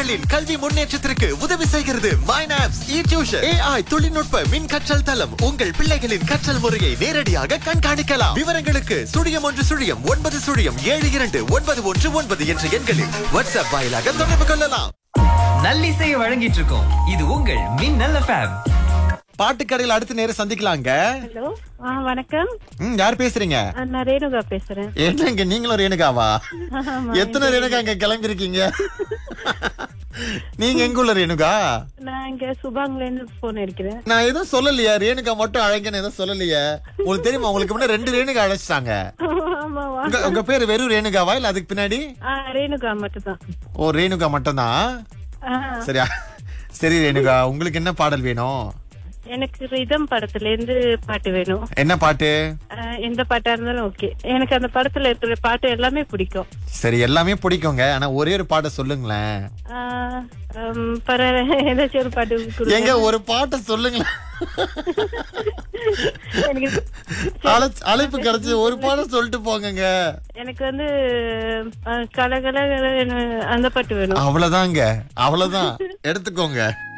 பிள்ளைகளின் கல்வி முன்னேற்றத்திற்கு உதவி செய்கிறது மைனாப்ஸ் இ டியூஷன் ஏஐ தொழில்நுட்ப மின் கற்றல் தளம் உங்கள் பிள்ளைகளின் கற்றல் முறையை நேரடியாக கண்காணிக்கலாம் விவரங்களுக்கு சுழியம் ஒன்று சுழியம் ஒன்பது சுழியம் ஏழு இரண்டு ஒன்பது ஒன்று ஒன்பது என்ற எண்களில் வாட்ஸ்அப் வாயிலாக தொடர்பு கொள்ளலாம் நல்லிசையை வழங்கிட்டு இருக்கோம் இது உங்கள் மின்னல் எஃப்எம் பாட்டுக்கடையில் அடுத்த நேரம் சந்திக்கலாங்க ஹலோ ஆ வணக்கம் ம் யார் பேசுறீங்க ஆ, நான் ரேணுகா பேசுறேன் என்னங்க நீங்களும் ரேணுகாவா ஆமா, எத்தனை ரேணுகா இங்க கிளம்பிருக்கீங்க நீங்க எங்க உள்ள ரேணுகா நான் இங்க சுபாங்ல இருந்து போன் அடிக்கிறேன் நான் எதுவும் சொல்லலையா ரேணுகா மட்டும் அழைங்கன்னு எதுவும் சொல்லலையே உங்களுக்கு தெரியுமா உங்களுக்கு முன்னாடி ரெண்டு ரேணுகா அழைச்சிட்டாங்க ஆமாவா உங்க உங்க பேரு வெறும் ரேணுகாவா இல்ல அதுக்கு பின்னாடி ஆ ரேணுகா மட்டும்தான் ஓ ரேணுகா மட்டும்தான் ஆ, சரியா சரி ரேணுகா உங்களுக்கு என்ன பாடல் வேணும் எனக்கு ரிதம் படத்துல இருந்து பாட்டு வேணும் என்ன பாட்டு ஆ, எந்த பாட்டா இருந்தாலும் ஓகே எனக்கு அந்த படத்துல இருக்கிற பாட்டு எல்லாமே பிடிக்கும் சரி எல்லாமே பிடிக்குங்க ஆனா ஒரே ஒரு பாட்டை சொல்லுங்களேன் ஆ, ம், பரவாயில்ல ஏதாச்சும் ஒரு பாட்டு கொடுங்க. எங்க ஒரு பாட்டை சொல்லுங்களேன் எனக்கு அழைச்சு- அழைப்பு கிடைச்சு ஒரு பாடம் சொல்லிட்டு போங்கங்க எனக்கு வந்து ஆ, கலகல அந்த பாட்டு வேணும் அவ்வளவுதாங்க அவ்வளவுதான் எடுத்துக்கோங்க